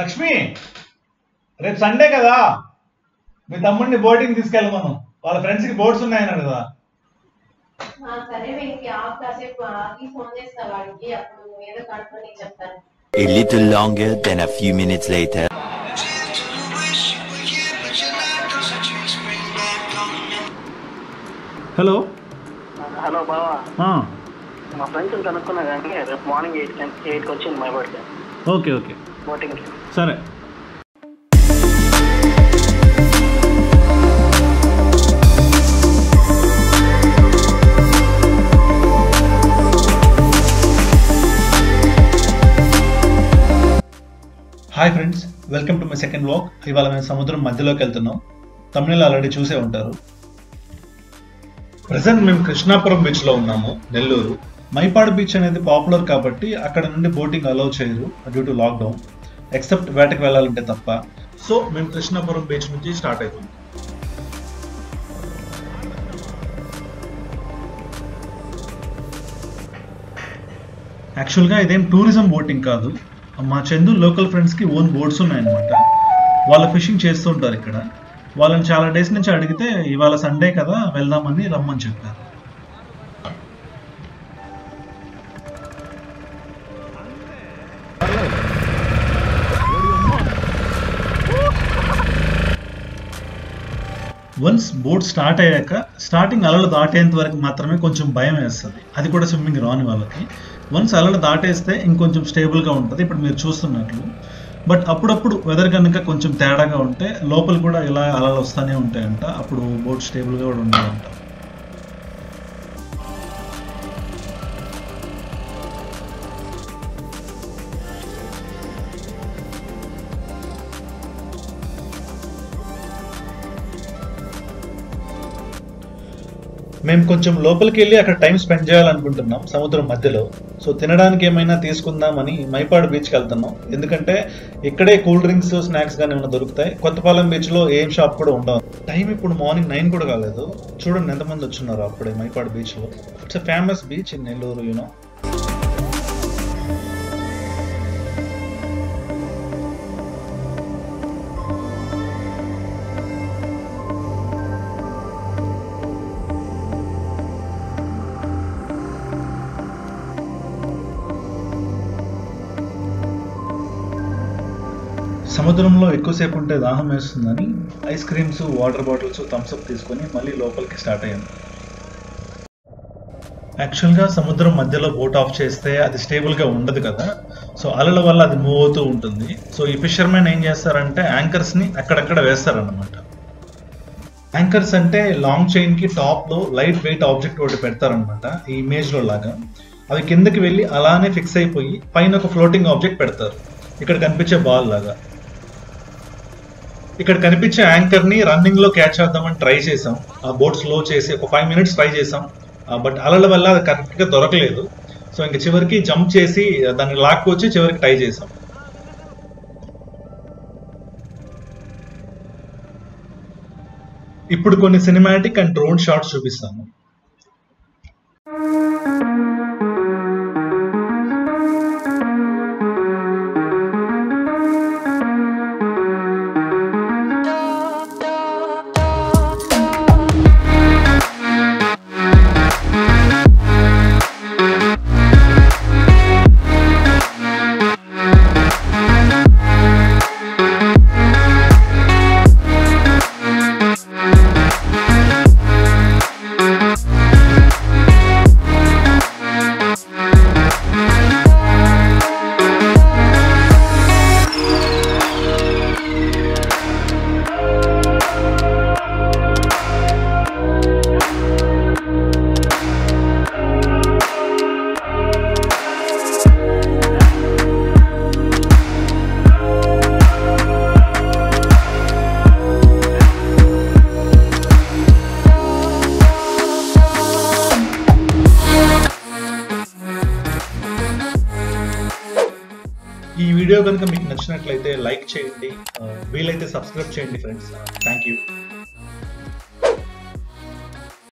లక్ష్మి రేపు సండే కదా మీ తమ్ముడిని బోటింగ్ తీసుకెళ్ళమను వాళ్ళ ఫ్రెండ్స్ కి బోట్స్ ఉన్నాయన్నారు కదా ఆ, సరే వెంకీ ఆఫ్ కాసేపు ఆగి ఫోన్ చేస్తా వాడికి అప్పుడు ఏదో కనుక్కొని చెప్తాను A little longer than a few minutes later. Hello hello బావా మా ఫ్రెండ్స్ కనుక్కున్నా కానీ రేపు మార్నింగ్ ఎయిట్ ఎయిట్కి వచ్చింది మై బర్త్డే ఓకే ఓకే బోటింగ్కి సరే hi friends welcome to my second walk ఇవాళ మేము సముద్రం మధ్యలోకి వెళ్తున్నాం తమిళ ఆల్రెడీ చూసే ఉంటారు ప్రజెంట్ మేము కృష్ణాపురం బీచ్ లో ఉన్నాము నెల్లూరు మైపాడు బీచ్ అనేది పాపులర్ కాబట్టి అక్కడ నుండి బోటింగ్ అలౌ చేయరు డ్యూ టు లాక్డౌన్ ఎక్సెప్ట్ వేటకి వెళ్ళాలంటే తప్ప సో మేము కృష్ణాపురం బీచ్ నుంచి స్టార్ట్ అవుతాం యాక్చువల్గా ఇదేం టూరిజం బోటింగ్ కాదు మా చందు లోకల్ ఫ్రెండ్స్కి ఓన్ బోట్స్ ఉన్నాయన్నమాట వాళ్ళు ఫిషింగ్ చేస్తూ ఉంటారు ఇక్కడ వాళ్ళని చాలా డేస్ నుంచి అడిగితే ఇవాళ సండే కదా వెళ్దామని రమ్మని చెప్పారు వన్స్ బోట్ స్టార్ట్ అయ్యాక స్టార్టింగ్ అలలు దాటేంత వరకు మాత్రమే కొంచెం భయం వేస్తుంది అది కూడా స్విమ్మింగ్ రాని వాళ్ళకి వన్స్ అలలు దాటేస్తే ఇంకొంచెం స్టేబుల్గా ఉంటుంది ఇప్పుడు మీరు చూస్తున్నట్లు బట్ అప్పుడప్పుడు వెదర్ కనుక కొంచెం తేడాగా ఉంటే లోపల కూడా ఇలా అలలు వస్తూనే ఉంటాయంట అప్పుడు బోట్ స్టేబుల్గా కూడా ఉండాలంట మేము కొంచెం లోపలికి వెళ్ళి అక్కడ టైం స్పెండ్ చేయాలనుకుంటున్నాం సముద్రం మధ్యలో సో తినడానికి ఏమైనా తీసుకుందామని మైపాడు బీచ్కి వెళ్తున్నాం ఎందుకంటే ఇక్కడే కూల్ డ్రింక్స్ స్నాక్స్ కానీ ఏమైనా దొరుకుతాయి కొత్తపాలెం బీచ్లో ఏం షాప్ కూడా ఉండవు టైం ఇప్పుడు మార్నింగ్ నైన్ కూడా కాలేదు చూడండి ఎంతమంది వచ్చున్నారు అప్పుడే మైపాడు బీచ్లో it's a famous beach in Nellore you know సముద్రంలో ఎక్కువసేపు ఉంటే దాహం వేస్తుందని ice creams water bottles Thums Up తీసుకొని మళ్ళీ లోపలికి స్టార్ట్ అయ్యాం యాక్చువల్గా సముద్రం మధ్యలో బోట్ ఆఫ్ చేస్తే అది స్టేబుల్గా ఉండదు కదా సో అలల వల్ల అది మూవ్ అవుతూ ఉంటుంది సో ఈ ఫిషర్మెన్ ఏం చేస్తారంటే యాంకర్స్ని అక్కడక్కడ వేస్తారన్నమాట యాంకర్స్ అంటే లాంగ్ చైన్ కి టాప్ లో లైట్ వెయిట్ ఆబ్జెక్ట్ ఒకటి పెడతారనమాట ఈ ఇమేజ్ లో లాగా అవి కిందకి వెళ్ళి అలానే ఫిక్స్ అయిపోయి పైన ఒక ఫ్లోటింగ్ ఆబ్జెక్ట్ పెడతారు ఇక్కడ కనిపించే బాల్ లాగా ఇక్కడ కనిపించే యాంకర్ ని రన్నింగ్ లో క్యాచ్ చేద్దామని ట్రై చేసాం ఆ బోట్ స్లో చేసి ఒక ఫైవ్ మినిట్స్ ట్రై చేసాం బట్ అలల వల్ల అది కరెక్ట్ గా దొరకలేదు సో ఇంక చివరికి జంప్ చేసి దాన్ని లాక్కొచ్చి చివరికి ట్రై చేసాం ఇప్పుడు కొన్ని సినిమాటిక్ అండ్ డ్రోన్ షాట్స్ చూపిస్తాను ఈ వీడియో కనుక మీకు నచ్చినట్లయితే లైక్ చేయండి ఆ, వీలైతే సబ్స్క్రైబ్ చేయండి ఫ్రెండ్స్ థ్యాంక్ యూ